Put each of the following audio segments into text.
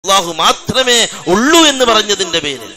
അള്ളാഹു മാത്രമേ ഉള്ളൂ എന്ന് പറഞ്ഞതിന്റെ പേരിൽ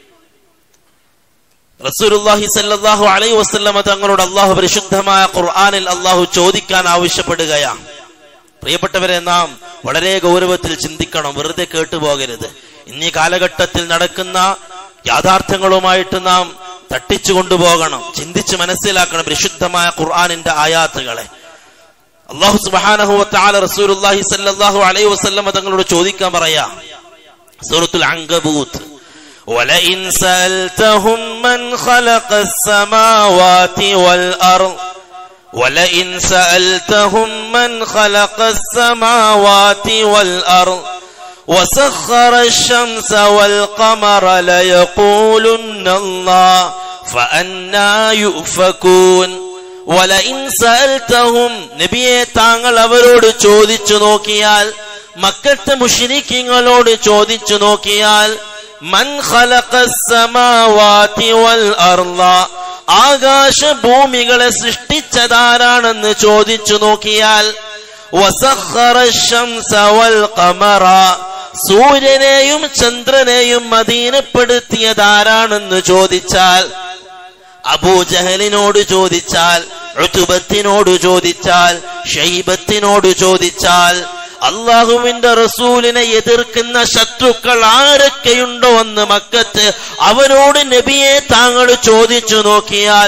റസൂലുള്ളാഹി സല്ലല്ലാഹു അലൈഹി വസല്ലമ തങ്ങളോട് അള്ളാഹു പരിശുദ്ധമായ ഖുർആനിൽ അള്ളാഹു ചോദിക്കാൻ ആവശ്യപ്പെടുകയാണ് പ്രിയപ്പെട്ടവരെ നാം വളരെ ഗൗരവത്തിൽ ചിന്തിക്കണം വെറുതെ കേട്ടുപോകരുത് ഇന്നീ കാലഘട്ടത്തിൽ നടക്കുന്ന യാഥാർത്ഥ്യങ്ങളുമായിട്ട് നാം തട്ടിച്ചു കൊണ്ടുപോകണം ചിന്തിച്ച് മനസ്സിലാക്കണം പരിശുദ്ധമായ ഖുർആനിന്റെ ആയാത്തുകളെ അള്ളാഹു സുബ്ഹാനഹു വതആല റസൂലുള്ളാഹി സല്ലല്ലാഹു അലൈഹി വസല്ലമ തങ്ങളോട് ചോദിക്കാൻ പറയാ സൂറത്തുൽ അങ്കബൂത്ത് ولئن سألتهم من خلق السماوات والأرض ولئن سألتهم من خلق السماوات والأرض وسخر الشمس والقمر ليقولن الله فأنا يؤفكون വലഇൻ സഅൽതഹും നബിയെ താങ്കൾ അവരോട് ചോദിച്ചു നോക്കിയാൽ മക്കത്തെ മുശ്രിക്കീങ്ങളോട് ചോദിച്ചു നോക്കിയാൽ മൻ ഖലഖസ്സമാവാതി വൽ അർള ആകാശ ഭൂമികളെ സൃഷ്ടിച്ചതാരാണെന്ന് ചോദിച്ചു നോക്കിയാൽ വസഖറ ശംസ വൽ ഖമറ സൂര്യനെയും ചന്ദ്രനെയും അധീനപ്പെടുത്തിയതാരാണെന്ന് ചോദിച്ചാൽ അബൂജഹലിനോട് ചോദിച്ചാൽ ഋതുബത്തിനോട് ചോദിച്ചാൽ ഷൈബത്തിനോട് ചോദിച്ചാൽ അള്ളാഹുവിന്റെ റസൂലിനെ എതിർക്കുന്ന ശത്രുക്കൾ ആരൊക്കെയുണ്ടോ എന്ന് മക്കത്ത് അവരോട് നബിയെ താങ്കൾ ചോദിച്ചു നോക്കിയാൽ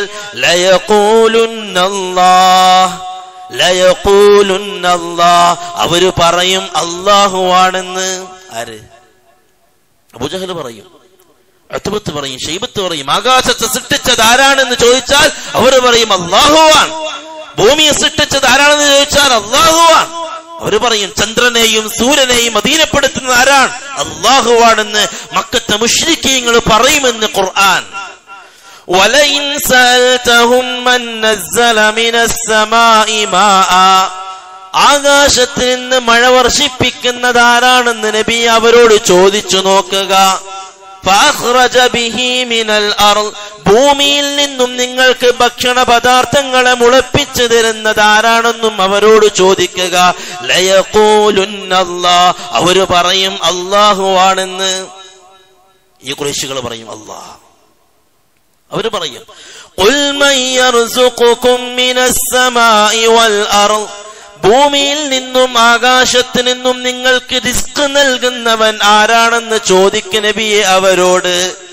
ലയകൂലുന്നല്ലാഹ് ലയകൂലുന്നല്ലാഹ് അവര് പറയും അള്ളാഹുവാണെന്ന് ആര് അബൂജഹൽ പറയും അത്തുബത്ത് പറയും ഷെയ്ബത്ത് പറയും ആകാശത്തെ സൃഷ്ടിച്ചത് ആരാണെന്ന് ചോദിച്ചാൽ അവർ പറയും അള്ളാഹുവാൻ ഭൂമിയെ സൃഷ്ടിച്ചത് ആരാണെന്ന് ചോദിച്ചാൽ അള്ളാഹുവാൻ അവർ പറയും ചന്ദ്രനെയും സൂര്യനെയും അധീനപ്പെടുത്തുന്നത് ആരാണ് അള്ളാഹുവാണെന്ന് മക്കത്തെ മുഷ്രിക്കീങ്ങൾ പറയുമെന്ന് ഖുർആൻ ولئن سألتهم من نزل من السماء ماء ആകാശത്തിൽ നിന്ന് മഴ വർഷിപ്പിക്കുന്നത് ആരാണെന്ന് നബി അവരോട് ചോദിച്ചു നോക്കുക فأخرج به من الأرض ഭൂമിയിൽ നിന്നും നിങ്ങൾക്ക് ഭക്ഷണ പദാർത്ഥങ്ങളെ മുളപ്പിച്ചു തരുന്നത് ആരാണെന്നും അവരോട് ചോദിക്കുക ലയക്കൂലുന്നല്ലാ അവര് പറയും അള്ളാഹുവാണെന്ന് ഈ കുറേശികൾ പറയും അള്ളാഹ് അവര് പറയും قل من يرزقكم من السماء والأرض ഭൂമിയിൽ നിന്നും ആകാശത്ത് നിന്നും നിങ്ങൾക്ക് റിസ്ക് നൽകുന്നവൻ ആരാണെന്ന് ചോദിക്ക നബിയെ അവരോട്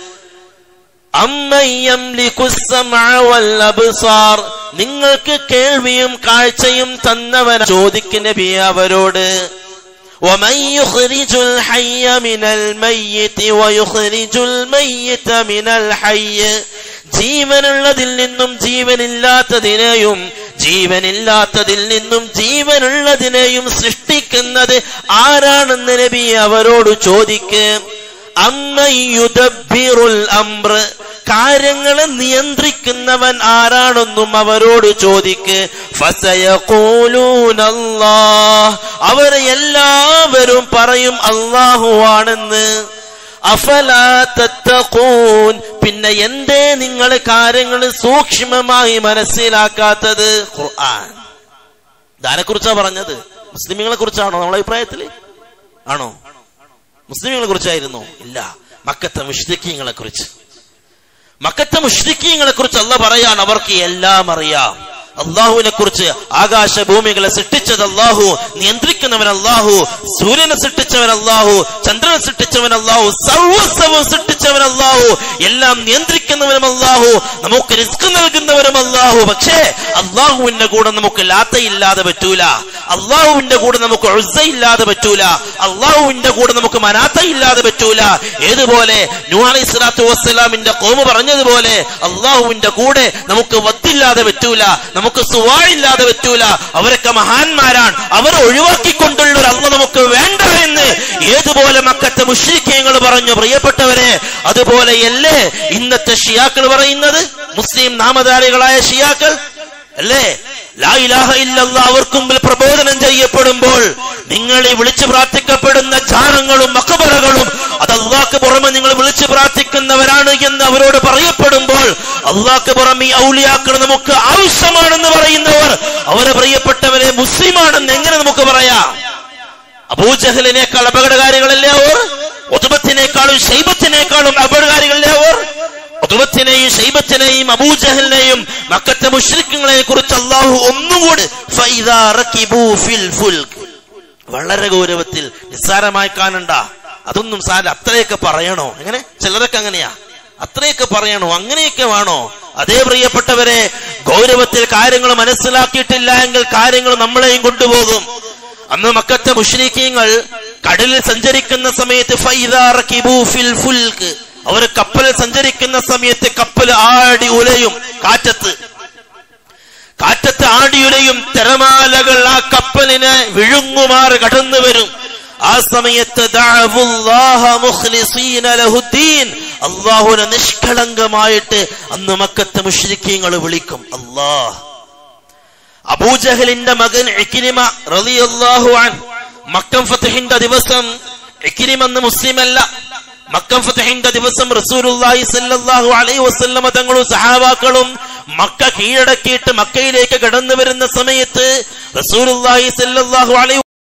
അബ്സാർ നിങ്ങൾക്ക് കേൾവിയും കാഴ്ചയും തന്നവൻ ചോദിക്ക നബിയെ അവരോട് ومن يخرج الحي من الميت ويخرج الميت من الحي ജീവനുള്ളതിൽ നിന്നും ജീവനില്ലാത്തതിനെയും ജീവനില്ലാത്തതിൽ നിന്നും ജീവനുള്ളതിനെയും സൃഷ്ടിക്കുന്നത് ആരാണെന്ന് നബി അവരോട് ചോദിക്ക് അമ്മയുദബിറുൽ അംറ് കാര്യങ്ങളെ നിയന്ത്രിക്കുന്നവൻ ആരാണെന്നും അവരോട് ചോദിക്ക് ഫസയഖൂലൂനല്ലാഹ് അവരെ എല്ലാവരും പറയും അള്ളാഹുവാണെന്ന് അഫലാത്തൂൻ പിന്നെ എന്തേ നിങ്ങൾ കാര്യങ്ങൾ സൂക്ഷ്മമായി മനസ്സിലാക്കാത്തത് ഖുർആൻ ഇതാരെ കുറിച്ചാ പറഞ്ഞത് മുസ്ലിമുകളെ കുറിച്ചാണോ നമ്മളെ അഭിപ്രായത്തില് ആണോ മുസ്ലിമുകളെ കുറിച്ചായിരുന്നു ഇല്ല മക്കത്തെ മുഷ്രിക്കീങ്ങളെ കുറിച്ച് മക്കത്തെ മുഷ്രിക്കീങ്ങളെ കുറിച്ച് അല്ല പറയാണ് അവർക്ക് എല്ലാം അറിയാം അള്ളാഹുവിനെ കുറിച്ച് ആകാശ ഭൂമികളെ സൃഷ്ടിച്ചത് അള്ളാഹു നിയന്ത്രിക്കുന്നവൻ അള്ളാഹു സൂര്യനെ സൃഷ്ടിച്ചവൻ അള്ളാഹു ചന്ദ്രനെ സൃഷ്ടിച്ചവൻ അള്ളാഹു സർവസ്വവും സൃഷ്ടിച്ചവൻ അള്ളാഹു എല്ലാം നിയന്ത്രിക്കുന്നവനും അള്ളാഹു നമുക്ക് റിസ്ക് നൽകുന്നവരും അള്ളാഹു പക്ഷേ അള്ളാഹുവിന്റെ കൂടെ നമുക്ക് ലാത്തയില്ലാതെ പറ്റൂല അള്ളാഹുവിന്റെ കൂടെ നമുക്ക് ഒഴുസയില്ലാതെ പറ്റൂല അള്ളാഹുവിന്റെ കൂടെ നമുക്ക് മനാത്തയില്ലാതെ പറ്റൂല ഏതുപോലെ നൂഹി സ്വലാത്തു വസ്സലാമിന്റെ കോമ് പറഞ്ഞതുപോലെ അള്ളാഹുവിന്റെ കൂടെ നമുക്ക് വത്തില്ലാതെ പറ്റൂല നമുക്ക് സുവാഴില്ലാതെ പറ്റൂല അവരൊക്കെ മഹാന്മാരാണ് അവരെ ഒഴിവാക്കിക്കൊണ്ടുള്ള ഒരു അള്ള നമുക്ക് വേണ്ട എന്ന് ഏതുപോലെ മക്കത്തെ മുഷ്രിക്കങ്ങൾ പറഞ്ഞു പ്രിയപ്പെട്ടവരെ അതുപോലെയല്ലേ ഇന്നത്തെ ഷിയാക്കൾ പറയുന്നത് മുസ്ലിം നാമധാരികളായ ഷിയാക്കൾ അല്ലേ ലായിലാഹ ഇല്ലല്ല അവർക്ക് മുമ്പിൽ പ്രബോധനം ചെയ്യപ്പെടുമ്പോൾ നിങ്ങൾ ഈ വിളിച്ചു പ്രാർത്ഥിക്കപ്പെടുന്ന ജാനങ്ങളും മക്കബറകളും അത് അള്ളാഹ്ക്ക് പുറമെ നിങ്ങൾ വിളിച്ചു പ്രാർത്ഥിക്കുന്നവരാണ് എന്ന് അവരോട് പറയപ്പെടുമ്പോൾ അള്ളാഹ്ക്ക് പുറമെ ഈ ഔലിയാക്കൾ നമുക്ക് ആവശ്യമാണെന്ന് പറയുന്നവർ അവരെ പ്രിയപ്പെട്ടവരെ മുസ്ലിമാണെന്ന് എങ്ങനെ നമുക്ക് പറയാം അബൂജഹലിനേക്കാൾ അപകടകാരികളല്ലേ അവർ ഒതുബത്തിനേക്കാളും ശൈബത്തിനേക്കാളും അപകടകാരികളല്ലേ അവർ ഒതുബത്തിനെയും ശൈബത്തിനെയും അബൂജഹലിനെയും മക്കത്തെ മുഷ്രിഖുകളെ കുറിച്ച് അള്ളാഹു ഒന്നുകൂടി ഫൈദാ റകിബൂ ഫിൽ ഫുൽക്ക്. വളരെ ഗൗരവത്തിൽ നിസ്സാരമായി കാണണ്ട അതൊന്നും സാര അത്രയൊക്കെ പറയണോ എങ്ങനെ ചിലരൊക്കെ അങ്ങനെയാ അത്രയൊക്കെ പറയണോ അങ്ങനെയൊക്കെ വേണോ അതേ പ്രിയപ്പെട്ടവരെ ഗൗരവത്തിൽ കാര്യങ്ങൾ മനസ്സിലാക്കിയിട്ടില്ല എങ്കിൽ കാര്യങ്ങൾ നമ്മളെയും കൊണ്ടുപോകും അന്ന് മക്കത്തെ മുഷ്രീഖീങ്ങൾ കടലിൽ സഞ്ചരിക്കുന്ന സമയത്ത് ഫൈദാ റകിബൂ ഫിൽ ഫുൽക്ക്. അവർ കപ്പലിൽ സഞ്ചരിക്കുന്ന സമയത്ത് കപ്പൽ ആടി ഉലയും കാറ്റത്ത് കാറ്റത്ത് ആടിയുലയും തിരമാലകൾ ആ കപ്പലിനെ വിഴുങ്ങുമാറ് കടന്നു വരും ആ സമയത്ത് ദഅവുല്ലാഹ മുഖ്ലിസീന ലഹുദ്ദീൻ. അള്ളാഹുവിനെ നിഷ്കളങ്കമായിട്ട് അന്ന് മക്കത്തെ മുഷ്രിക്കീങ്ങൾ വിളിക്കും അല്ലാഹ് അബൂജഹലിന്റെ മകൻ ഇക്രിമ റളിയല്ലാഹു അൻ മക്കം ഫതഹിന്റെ ദിവസം ഇക്രിമ എന്ന് മുസ്ലിം അല്ല മക്കം ഫതഹിന്റെ ദിവസം റസൂലുള്ളാഹി സ്വല്ലല്ലാഹു അലൈഹി വസല്ലമ തങ്ങളും സഹാബാക്കളും മക്ക കീഴടക്കിയിട്ട് മക്കയിലേക്ക് കടന്നു വരുന്ന സമയത്ത് റസൂലുള്ളാഹി സ്വല്ലല്ലാഹു അലൈഹി